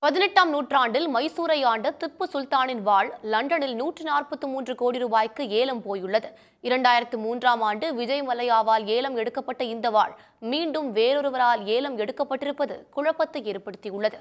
பதினெட்டாம் நூற்றாண்டில் மைசூரை ஆண்ட திப்பு சுல்தானின் வாழ் லண்டனில் நூற்று நாற்பத்தி மூன்று கோடி ரூபாய்க்கு ஏலம் போயுள்ளது இரண்டாயிரத்து மூன்றாம் ஆண்டு விஜய் மல்லையாவால் ஏலம் எடுக்கப்பட்ட இந்த வாழ் மீண்டும் வேறொருவரால் ஏலம் எடுக்கப்பட்டிருப்பது குழப்பத்தை ஏற்படுத்தியுள்ளது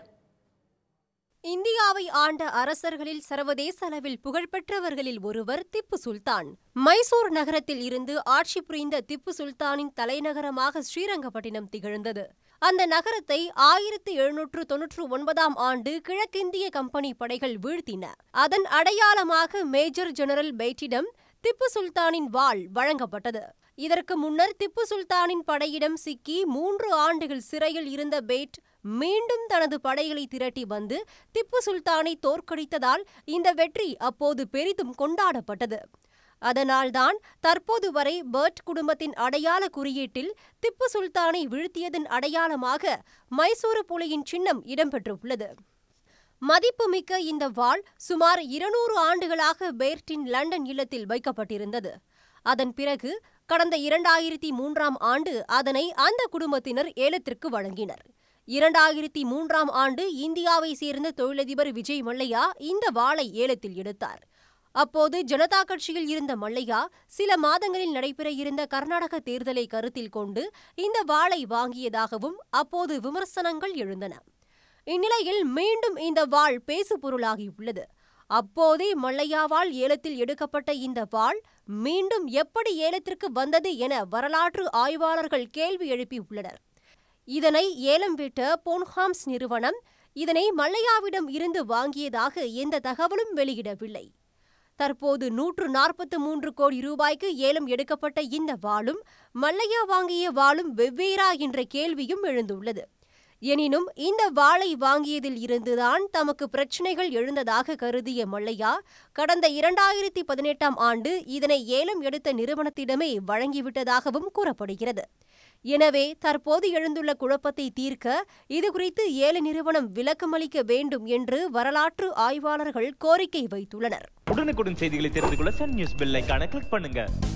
இந்தியாவை ஆண்ட அரசர்களில் சர்வதேச அளவில் புகழ்பெற்றவர்களில் ஒருவர் திப்பு சுல்தான் மைசூர் நகரத்தில் இருந்து ஆட்சி புரிந்த திப்பு சுல்தானின் தலைநகரமாக ஸ்ரீரங்கப்பட்டினம் திகழ்ந்தது அந்த நகரத்தை ஆயிரத்தி எழுநூற்று தொன்னூற்று ஒன்பதாம் ஆண்டு கிழக்கிந்திய கம்பெனி படைகள் வீழ்த்தின அதன் அடையாளமாக மேஜர் ஜெனரல் பெய்ட்டிடம் திப்பு சுல்தானின் வாள் வழங்கப்பட்டது இதற்கு முன்னர் திப்பு சுல்தானின் படையிடம் சிக்கி மூன்று ஆண்டுகள் சிறையில் இருந்த பெய்ட் மீண்டும் தனது படைகளை திரட்டி வந்து திப்பு சுல்தானை தோற்கடித்ததால் இந்த வெற்றி அப்போது பெரிதும் கொண்டாடப்பட்டது அதனால்தான் தற்போது வரை பர்ட் குடும்பத்தின் அடையாள குறியீட்டில் திப்பு சுல்தானை வீழ்த்தியதன் அடையாளமாக மைசூரு புலியின் சின்னம் இடம்பெற்றுள்ளது மதிப்புமிக்க இந்த வாள் சுமார் இருநூறு ஆண்டுகளாக பேர்ட்டின் லண்டன் இல்லத்தில் வைக்கப்பட்டிருந்தது அதன் பிறகு கடந்த இரண்டாயிரத்தி மூன்றாம் ஆண்டு அதனை அந்த குடும்பத்தினர் ஏலத்திற்கு வழங்கினர் இரண்டாயிரத்தி மூன்றாம் ஆண்டு இந்தியாவை சேர்ந்த தொழிலதிபர் விஜய் மல்லையா இந்த வாளை ஏலத்தில் எடுத்தார் அப்போது ஜனதா கட்சியில் இருந்த மல்லையா சில மாதங்களில் நடைபெற இருந்த கர்நாடக தேர்தலை கருத்தில் கொண்டு இந்த வாளை வாங்கியதாகவும் அப்போது விமர்சனங்கள் எழுந்தன இந்நிலையில் மீண்டும் இந்த வாள் பேசுபொருளாகியுள்ளது அப்போதே மல்லையாவால் ஏலத்தில் எடுக்கப்பட்ட இந்த வாள் மீண்டும் எப்படி ஏலத்திற்கு வந்தது என வரலாற்று ஆய்வாளர்கள் கேள்வி எழுப்பியுள்ளனர் இதனை ஏலம் விட்ட போன்ஹாம்ஸ் நிறுவனம் இதனை மல்லையாவிடம் இருந்து வாங்கியதாக எந்த தகவலும் வெளியிடவில்லை தற்போது நூற்று நாற்பத்து மூன்று கோடி ரூபாய்க்கு ஏலம் எடுக்கப்பட்ட இந்த வாளும் மல்லையா வாங்கிய வாளும் வெவ்வேறா என்ற கேள்வியும் எழுந்துள்ளது எனினும் இந்த வாளை வாங்கியதில் இருந்துதான் தமக்கு பிரச்சினைகள் எழுந்ததாக கருதிய மல்லையா கடந்த இரண்டாயிரத்தி பதினெட்டாம் ஆண்டு இதனை ஏலம் எடுத்த நிறுவனத்திடமே வழங்கிவிட்டதாகவும் கூறப்படுகிறது எனவே தற்போது எழுந்துள்ள குழப்பத்தை தீர்க்க இதுகுறித்து ஏல நிறுவனம் விளக்கமளிக்க வேண்டும் என்று வரலாற்று ஆய்வாளர்கள் கோரிக்கை வைத்துள்ளனர் உடனுக்குடன் செய்திகளை தெரிந்து கொள்ள சன் நியூஸ் பெல் ஐகானை கிளிக் பண்ணுங்க